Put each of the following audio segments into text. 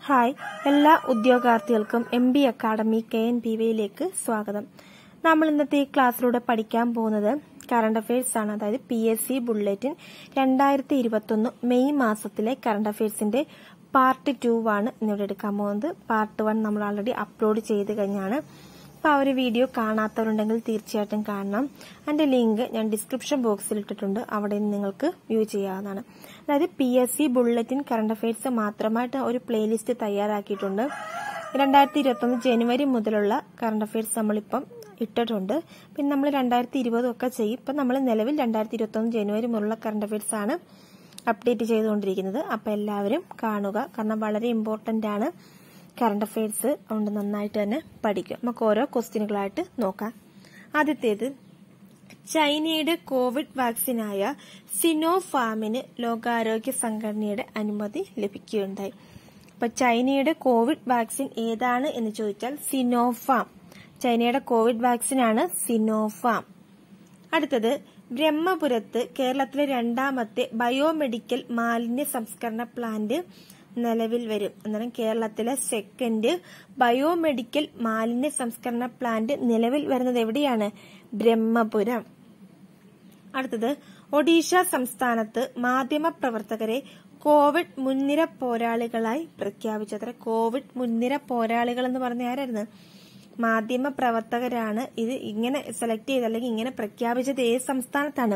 hi എല്ലാ ഉദ്യോഗാർത്ഥികൾക്കും M B academy K N P വൈയിലേക്ക് സ്വാഗതം നമ്മൾ ഇന്നത്തെ ഈ ക്ലാസ്സിലൂടെ പഠിക്കാൻ പോകുന്നത് കറണ്ട് അഫയേഴ്സ് ആണ് അതായത് പി എസ് സി ബുള്ളറ്റിൻ രണ്ടായിരത്തി ഇരുപത്തൊന്ന് മെയ് മാസത്തിലെ കറണ്ട് അഫയേഴ്സിന്റെ പാർട്ട് ടു ആണ് ഇന്നിവിടെ എടുക്കാൻ പോകുന്നത് പാർട്ട് വൺ നമ്മൾ ഓൾറെഡി അപ്ലോഡ് ചെയ്ത് കഴിഞ്ഞാണ് അപ്പൊ ആ ഒരു വീഡിയോ കാണാത്തവരുണ്ടെങ്കിൽ തീർച്ചയായിട്ടും കാണണം അതിന്റെ ലിങ്ക് ഞാൻ ഡിസ്ക്രിപ്ഷൻ ബോക്സിൽ ഇട്ടിട്ടുണ്ട് അവിടെ നിന്ന് നിങ്ങൾക്ക് വ്യൂ ചെയ്യാവുന്നതാണ് അതായത് P S C bulletin current affairs മാത്രമായിട്ട് ഒരു പ്ലേലിസ്റ്റ് തയ്യാറാക്കിയിട്ടുണ്ട് രണ്ടായിരത്തി ഇരുപത്തൊന്ന് ജനുവരി മുതലുള്ള കറണ്ട് അഫയേഴ്സ് നമ്മളിപ്പം ഇട്ടിട്ടുണ്ട് പിന്നെ നമ്മൾ രണ്ടായിരത്തി ഇരുപതും ഒക്കെ ചെയ്യും ഇപ്പം നമ്മൾ നിലവിൽ രണ്ടായിരത്തി ഇരുപത്തൊന്ന് ജനുവരി മുതലുള്ള കറണ്ട് അഫയേഴ്സ് ആണ് അപ്ഡേറ്റ് ചെയ്തുകൊണ്ടിരിക്കുന്നത് അപ്പം എല്ലാവരും കാണുക കാരണം വളരെ ഇമ്പോർട്ടന്റ് ആണ് കറണ്ട് അഫയേഴ്സ് അതുകൊണ്ട് നന്നായിട്ട് തന്നെ പഠിക്കും നമുക്ക് ഓരോ ക്വസ്റ്റ്യനുകളായിട്ട് നോക്കാം ആദ്യത്തേത് ചൈനയുടെ കോവിഡ് വാക്സിനായ സിനോഫാമിന് ലോകാരോഗ്യ സംഘടനയുടെ അനുമതി ലഭിക്കുകയുണ്ടായി അപ്പൊ ചൈനയുടെ കോവിഡ് വാക്സിൻ ഏതാണ് എന്ന് ചോദിച്ചാൽ സിനോഫാം ചൈനയുടെ കോവിഡ് വാക്സിനാണ് സിനോഫാം അടുത്തത് ബ്രഹ്മപുരത്ത് കേരളത്തിലെ രണ്ടാമത്തെ ബയോമെഡിക്കൽ മാലിന്യ സംസ്കരണ പ്ലാന്റ് നിലവിൽ വരും അന്നേരം കേരളത്തിലെ സെക്കൻഡ് ബയോമെഡിക്കൽ മാലിന്യ സംസ്കരണ പ്ലാന്റ് നിലവിൽ വരുന്നത് എവിടെയാണ് ബ്രഹ്മപുരം അടുത്തത് ഒഡീഷ സംസ്ഥാനത്ത് മാധ്യമ പ്രവർത്തകരെ കോവിഡ് മുൻനിര പോരാളികളായി പ്രഖ്യാപിച്ചു അത്ര കോവിഡ് മുൻനിര പോരാളികൾ എന്ന് പറഞ്ഞ ആരായിരുന്നു മാധ്യമ പ്രവർത്തകരാണ് ഇത് ഇങ്ങനെ സെലക്ട് ചെയ്ത് അല്ലെങ്കിൽ ഇങ്ങനെ പ്രഖ്യാപിച്ചത് ഏത് സംസ്ഥാനത്താണ്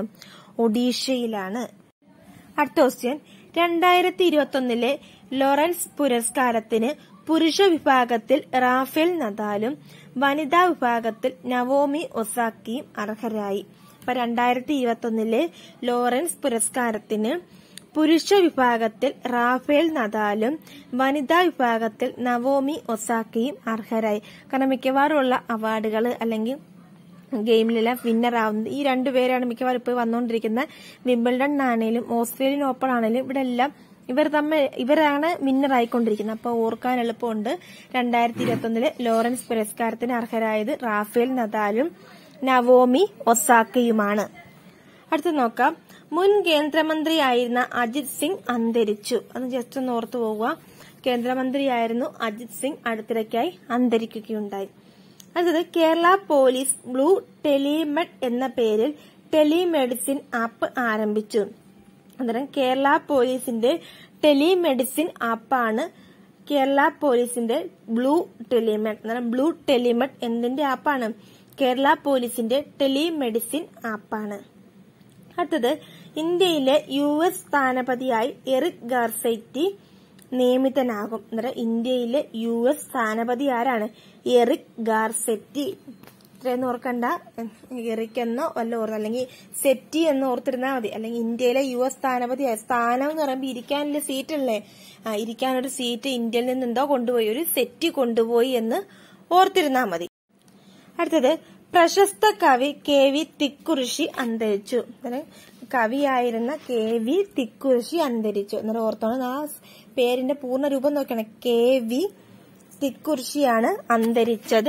ഒഡീഷയിലാണ് അടുത്ത ക്വസ്റ്റ്യൻ രണ്ടായിരത്തി ഇരുപത്തൊന്നിലെ ലോറൻസ് പുരസ്കാരത്തിന് പുരുഷ വിഭാഗത്തിൽ റാഫേൽ നദാലും വനിതാ വിഭാഗത്തിൽ നവോമി ഒസാക്കിയും അർഹരായി അപ്പൊ രണ്ടായിരത്തി ഇരുപത്തൊന്നിലെ ലോറൻസ് പുരസ്കാരത്തിന് പുരുഷ വിഭാഗത്തിൽ റാഫേൽ നദാലും വനിതാ വിഭാഗത്തിൽ നവോമി ഒസാക്കിയും അർഹരായി കാരണം മിക്കവാറും ഉള്ള അവാർഡുകൾ അല്ലെങ്കിൽ ഗെയിമിലെല്ലാം വിന്നർ ആവുന്നത് ഈ രണ്ടുപേരാണ് മിക്കവാറും ഇപ്പോൾ വന്നുകൊണ്ടിരിക്കുന്ന വിംബിൾഡൺ ആണെങ്കിലും ഓസ്ട്രേലിയൻ ഓപ്പൺ ആണെങ്കിലും ഇവിടെ എല്ലാം ഇവർ തമ്മിൽ ഇവരാണ് വിന്നർ ആയിക്കൊണ്ടിരിക്കുന്നത് അപ്പൊ ഓർക്കാൻ എളുപ്പമുണ്ട് രണ്ടായിരത്തി ഇരുപത്തൊന്നില് ലോറൻസ് പുരസ്കാരത്തിന് അർഹരായത് റാഫേൽ നദാലും നവോമി ഒസാക്കയുമാണ് അടുത്ത് നോക്കാം മുൻ കേന്ദ്രമന്ത്രിയായിരുന്ന അജിത് സിംഗ് അന്തരിച്ചു അത് ജസ്റ്റ് ഒന്ന് ഓർത്തു പോവുക കേന്ദ്രമന്ത്രിയായിരുന്നു അജിത് സിംഗ് അടുത്തിടയ്ക്കായി അന്തരിക്കുകയുണ്ടായി അടുത്തത് കേരള പോലീസ് ബ്ലൂ ടെലിമെഡ് എന്ന പേരിൽ ടെലിമെഡിസിൻ ആപ്പ് ആരംഭിച്ചു അന്നേരം കേരള പോലീസിന്റെ ടെലിമെഡിസിൻ ആപ്പാണ് കേരള പോലീസിന്റെ ബ്ലൂ ടെലിമെഡ് അന്നേരം ബ്ലൂ ടെലിമെഡ് എന്തിന്റെ ആപ്പാണ് കേരള പോലീസിന്റെ ടെലിമെഡിസിൻ ആപ്പാണ് അടുത്തത് ഇന്ത്യയിലെ യു എസ് സ്ഥാനപതിയായി എറിക് ഗാർസൈറ്റി നിയമിതനാകും അന്നേരം ഇന്ത്യയിലെ യു എസ് സ്ഥാനപതി ആരാണ് എറിക് ഗാർസെറ്റി ഇത്രയൊന്നും ഓർക്കണ്ട എറിക് എന്നോ വല്ല ഓർത്ത് അല്ലെങ്കിൽ സെറ്റി എന്ന് ഓർത്തിരുന്നാൽ മതി അല്ലെങ്കിൽ ഇന്ത്യയിലെ യു എസ് സ്ഥാനപതി സ്ഥാനം എന്ന് പറയുമ്പോൾ ഇരിക്കാനുള്ള സീറ്റ് അല്ലേ ആ ഇരിക്കാനൊരു സീറ്റ് ഇന്ത്യയിൽ നിന്ന് എന്തോ കൊണ്ടുപോയി ഒരു സെറ്റി കൊണ്ടുപോയി എന്ന് ഓർത്തിരുന്നാൽ മതി അടുത്തത് പ്രശസ്ത കവി കെ വി തിക്കുറിശി അന്തരിച്ചു കവിയായിരുന്ന കെ വി തിക്കുറിശി അന്തരിച്ചു അന്നേരം ഓർത്തോണം ആ പേരിന്റെ പൂർണ്ണ രൂപം നോക്കണം കെ വി തിക്കുറിശിയാണ് അന്തരിച്ചത്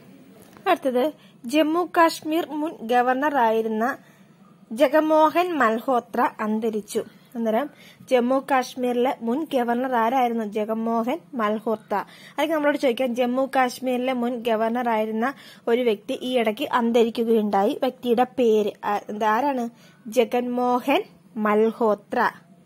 അടുത്തത് ജമ്മു കാശ്മീർ മുൻ ഗവർണറായിരുന്ന ജഗമോഹൻ മൽഹോത്ര അന്തരിച്ചു അന്നേരം ജമ്മു കാശ്മീരിലെ മുൻ ഗവർണർ ആരായിരുന്നു ജഗമോഹൻ മൽഹോത്ര അതൊക്കെ നമ്മളോട് ചോദിക്കാം ജമ്മു കാശ്മീരിലെ മുൻ ഗവർണർ ആയിരുന്ന ഒരു വ്യക്തി ഈ ഇടയ്ക്ക് അന്തരിക്കുകയുണ്ടായി വ്യക്തിയുടെ പേര് ആരാണ് ജഗൻമോഹൻ മൽഹോത്ര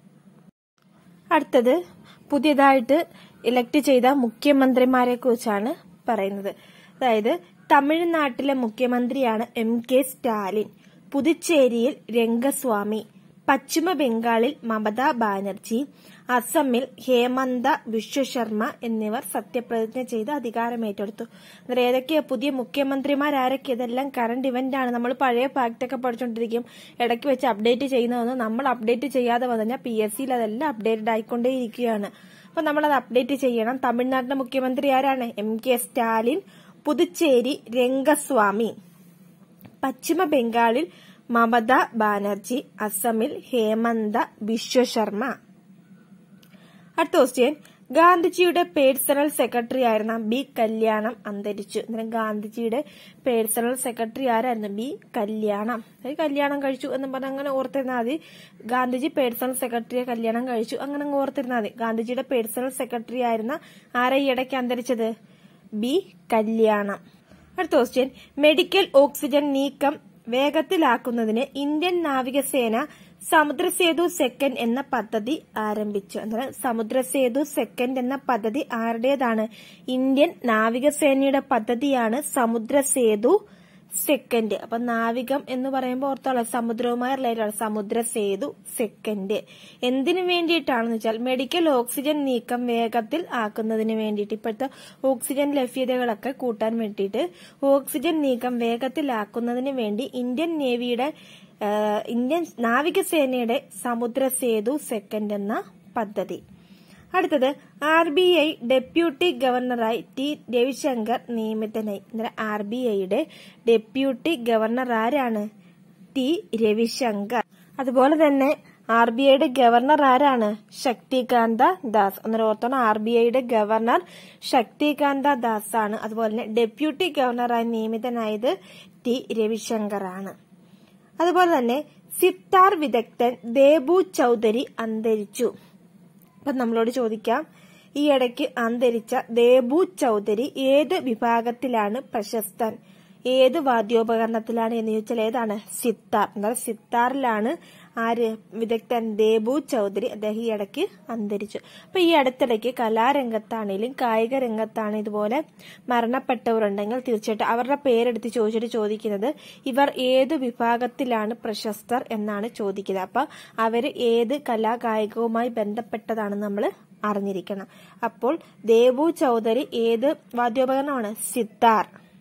അടുത്തത് പുതിയതായിട്ട് ഇലക്ട് ചെയ്ത മുഖ്യമന്ത്രിമാരെ കുറിച്ചാണ് പറയുന്നത് അതായത് തമിഴ്നാട്ടിലെ മുഖ്യമന്ത്രിയാണ് എം കെ സ്റ്റാലിൻ പുതുച്ചേരിയിൽ രംഗസ്വാമി പശ്ചിമ ബംഗാളിൽ മമതാ ബാനർജി അസമിൽ ഹേമന്ത വിശ്വശർമ്മ എന്നിവർ സത്യപ്രതിജ്ഞ ചെയ്ത് അധികാരമേറ്റെടുത്തു അന്നേരം ഏതൊക്കെയാ പുതിയ മുഖ്യമന്ത്രിമാരൊക്കെ ഇതെല്ലാം കറണ്ട് ഇവന്റ് ആണ് നമ്മൾ പഴയ ഫാക്ട് ഒക്കെ പഠിച്ചുകൊണ്ടിരിക്കും ഇടയ്ക്ക് വെച്ച് അപ്ഡേറ്റ് ചെയ്യുന്നതൊന്നും നമ്മൾ അപ്ഡേറ്റ് ചെയ്യാതെ വന്നാൽ പി എസ് സിയിൽ അതെല്ലാം അപ്ഡേറ്റഡ് ആയിക്കൊണ്ടേയിരിക്കുകയാണ് അപ്പൊ നമ്മളത് അപ്ഡേറ്റ് ചെയ്യണം തമിഴ്നാട്ടിലെ മുഖ്യമന്ത്രി ആരാണ് എം കെ സ്റ്റാലിൻ പുതുച്ചേരി രംഗസ്വാമി പശ്ചിമ ബംഗാളിൽ മമത ബാനർജി അസമിൽ ഹേമന്ത വിശ്വശർമ്മ അടുത്ത ക്വസ്റ്റ്യൻ ഗാന്ധിജിയുടെ പേഴ്സണൽ സെക്രട്ടറി ആയിരുന്ന ബി കല്യാണം അന്തരിച്ചു അന്നേരം ഗാന്ധിജിയുടെ പേഴ്സണൽ സെക്രട്ടറി ആരായിരുന്നു ബി കല്യാണം അതായത് കല്യാണം കഴിച്ചു എന്ന് പറഞ്ഞ് അങ്ങനെ ഓർത്തിരുന്നാൽ മതി ഗാന്ധിജി പേഴ്സണൽ സെക്രട്ടറിയെ കല്യാണം കഴിച്ചു അങ്ങനെ അങ്ങ് ഓർത്തിരുന്നാൽ മതി ഗാന്ധിജിയുടെ പേഴ്സണൽ സെക്രട്ടറി ആയിരുന്ന ആരെ ഈ ഇടയ്ക്ക് അന്തരിച്ചത് ബി കല്യാണം അടുത്ത ക്വസ്റ്റ്യൻ മെഡിക്കൽ ഓക്സിജൻ നീക്കം വേഗത്തിലാക്കുന്നതിന് ഇന്ത്യൻ നാവികസേന സമുദ്രസേതു സെക്കൻഡ് എന്ന പദ്ധതി ആരംഭിച്ചു എന്നാൽ സമുദ്രസേതു സെക്കൻഡ് എന്ന പദ്ധതി ആരുടേതാണ് ഇന്ത്യൻ നാവികസേനയുടെ പദ്ധതിയാണ് സമുദ്രസേതു സെക്കൻഡ് അപ്പൊ നാവികം എന്ന് പറയുമ്പോൾ ഓർത്തോളാം സമുദ്രവുമായി റിലേറ്റഡ് ആണ് സമുദ്ര സേതു സെക്കൻഡ് എന്തിനു വേണ്ടിയിട്ടാണെന്ന് വെച്ചാൽ മെഡിക്കൽ ഓക്സിജൻ നീക്കം വേഗത്തിൽ ആക്കുന്നതിന് വേണ്ടിയിട്ട് ഇപ്പോഴത്തെ ഓക്സിജൻ ലഭ്യതകളൊക്കെ കൂട്ടാൻ വേണ്ടിയിട്ട് ഓക്സിജൻ നീക്കം വേഗത്തിലാക്കുന്നതിന് വേണ്ടി ഇന്ത്യൻ നേവിയുടെ ആ, ഇന്ത്യൻ നാവികസേനയുടെ സമുദ്ര സേതു സെക്കൻഡ് എന്ന പദ്ധതി അടുത്തത് ആർ ബി ഐ ഡെപ്യൂട്ടി ഗവർണറായി ടി രവിശങ്കർ നിയമിതനായി അന്നേരം ആർ ബി ഐയുടെ ഡെപ്യൂട്ടി ഗവർണർ ആരാണ് ടി രവിശങ്കർ അതുപോലെ തന്നെ ആർ ബി ഐയുടെ ഗവർണർ ആരാണ് ശക്തികാന്ത ദാസ് അന്നേരം ഓർത്തോണം ആർ ബി ഐയുടെ ഗവർണർ ശക്തികാന്ത ദാസ് ആണ് അതുപോലെ തന്നെ ഡെപ്യൂട്ടി ഗവർണറായി നിയമിതനായത് ടി രവിശങ്കർ ആണ് അതുപോലെ തന്നെ സിത്താർ വിദഗ്ധൻ ദേബു ചൌധരി അന്തരിച്ചു അപ്പൊ നമ്മളോട് ചോദിക്കാം ഈ ഇടയ്ക്ക് അന്തരിച്ച ദേബു ചൌധരി ഏത് വിഭാഗത്തിലാണ് പ്രശസ്തൻ ഏത് വാദ്യോപകരണത്തിലാണ് എന്ന് ചോദിച്ചാൽ ഏതാണ് സിത്താർ എന്നാൽ സിത്താറിലാണ് ആര് വിദഗ്ധൻ ദേബു ചൌധരി അദ്ദേഹം ഈ ഇടയ്ക്ക് അന്തരിച്ചു അപ്പൊ ഈ അടുത്തിടയ്ക്ക് കലാരംഗത്താണെങ്കിലും കായിക രംഗത്താണ് ഇതുപോലെ മരണപ്പെട്ടവരുണ്ടെങ്കിൽ തീർച്ചയായിട്ടും അവരുടെ പേരെടുത്ത് ചോദിച്ചിട്ട് ചോദിക്കുന്നത് ഇവർ ഏത് വിഭാഗത്തിലാണ് പ്രശസ്തർ എന്നാണ് ചോദിക്കുന്നത് അപ്പൊ അവര് ഏത് കലാകായികവുമായി ബന്ധപ്പെട്ടതാണെന്ന് നമ്മൾ അറിഞ്ഞിരിക്കണം അപ്പോൾ ദേബു ചൌധരി ഏത് വാദ്യോപകരണമാണ് സിത്താർ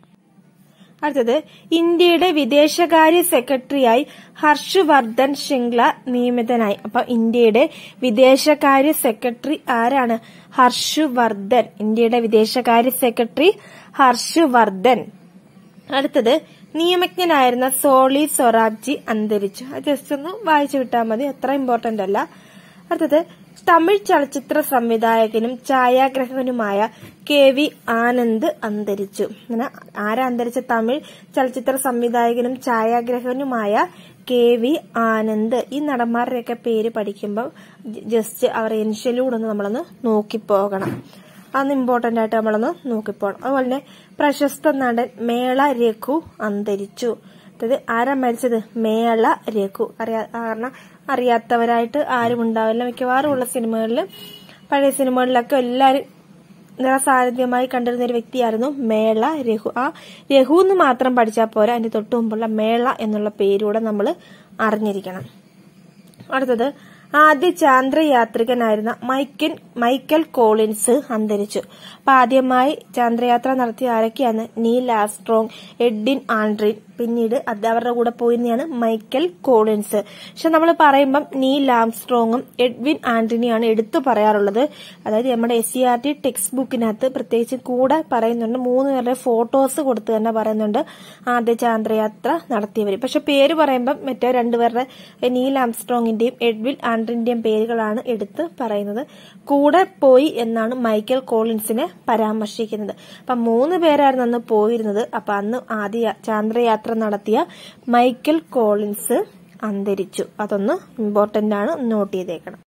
അടുത്തത് ഇന്ത്യയുടെ വിദേശകാര്യ സെക്രട്ടറിയായി ഹർഷവർദ്ധൻ ശൃംഗ്ല നിയമിതനായി അപ്പൊ ഇന്ത്യയുടെ വിദേശകാര്യ സെക്രട്ടറി ആരാണ് ഹർഷവർദ്ധൻ ഇന്ത്യയുടെ വിദേശകാര്യ സെക്രട്ടറി ഹർഷവർദ്ധൻ അടുത്തത് നിയമജ്ഞനായിരുന്ന സോളി സൊറാബ്ജി അന്തരിച്ചു അത് ജസ്റ്റ് ഒന്ന് വായിച്ചു വിട്ടാൽ മതി അത്ര ഇമ്പോർട്ടന്റ് അല്ല അടുത്തത് തമിഴ് ചലച്ചിത്ര സംവിധായകനും ഛായാഗ്രഹകനുമായ കെ വി ആനന്ദ് അന്തരിച്ചു അങ്ങനെ ആരാ അന്തരിച്ച തമിഴ് ചലച്ചിത്ര സംവിധായകനും ഛായാഗ്രഹകനുമായ കെ വി ആനന്ദ് ഈ നടന്മാരുടെയൊക്കെ പേര് പഠിക്കുമ്പോൾ ജസ്റ്റ് അവർ ഇനിഷ്യലൂടെ ഒന്ന് നമ്മളൊന്ന് നോക്കിപ്പോകണം അന്ന് ഇമ്പോർട്ടന്റ് ആയിട്ട് നമ്മളൊന്ന് നോക്കിപ്പോകണം അതുപോലെ തന്നെ പ്രശസ്ത നടൻ മേള രഘു അന്തരിച്ചു അതായത് ആരാ മരിച്ചത് മേള രഘു അറിയാ കാരണം അറിയാത്തവരായിട്ട് ആരും ഉണ്ടാവില്ല മിക്കവാറും ഉള്ള സിനിമകളിൽ പഴയ സിനിമകളിലൊക്കെ എല്ലാവരും നിറസാന്നിധ്യമായി കണ്ടിരുന്ന ഒരു വ്യക്തിയായിരുന്നു മേള രഘു ആ രഘു എന്ന് മാത്രം പഠിച്ചാൽ പോരാ അതിന്റെ തൊട്ടു മുമ്പുള്ള മേള എന്നുള്ള പേരൂടെ നമ്മൾ അറിഞ്ഞിരിക്കണം അടുത്തത് ആദ്യ ചാന്ദ്രയാത്രികനായിരുന്ന മൈക്കൻ മൈക്കൽ കോളിൻസ് അന്തരിച്ചു അപ്പൊ ആദ്യമായി ചാന്ദ്രയാത്ര നടത്തിയ ആരൊക്കെയാണ് നീൽ ആസ്ട്രോങ് എഡ്വിൻ ആൻഡ്രിൻ പിന്നീട് അത് അവരുടെ കൂടെ പോയിരുന്നതാണ് മൈക്കൽ കോളിൻസ് പക്ഷെ നമ്മൾ പറയുമ്പം നീൽ ആംസ്ട്രോങ്ങും എഡ്വിൻ ആന്റണിയാണ് എടുത്തു പറയാറുള്ളത് അതായത് നമ്മുടെ S C R T text ബുക്കിനകത്ത് പ്രത്യേകിച്ച് കൂടെ പറയുന്നുണ്ട് മൂന്ന് പേരുടെ ഫോട്ടോസ് കൊടുത്ത് തന്നെ പറയുന്നുണ്ട് ആദ്യ ചാന്ദ്രയാത്ര നടത്തിയവർ പക്ഷെ പേര് പറയുമ്പം മറ്റേ രണ്ടുപേരുടെ നീൽ ആംസ്ട്രോങ്ങിന്റെയും എഡ്വിൻ ആൻഡ്രിന്റെയും പേരുകളാണ് എടുത്ത് പറയുന്നത് കൂടെ പോയി എന്നാണ് മൈക്കൽ കോളിൻസിനെ പരാമർശിക്കുന്നത് അപ്പൊ മൂന്ന് പേരായിരുന്നു അന്ന് പോയിരുന്നത് അപ്പൊ അന്ന് ആദ്യ ചാന്ദ്രയാത്ര നടത്തിയ മൈക്കൽ കോളിൻസ് അന്തരിച്ചു അതൊന്ന് ഇമ്പോർട്ടന്റ് ആണ് നോട്ട് ചെയ്തേക്കണം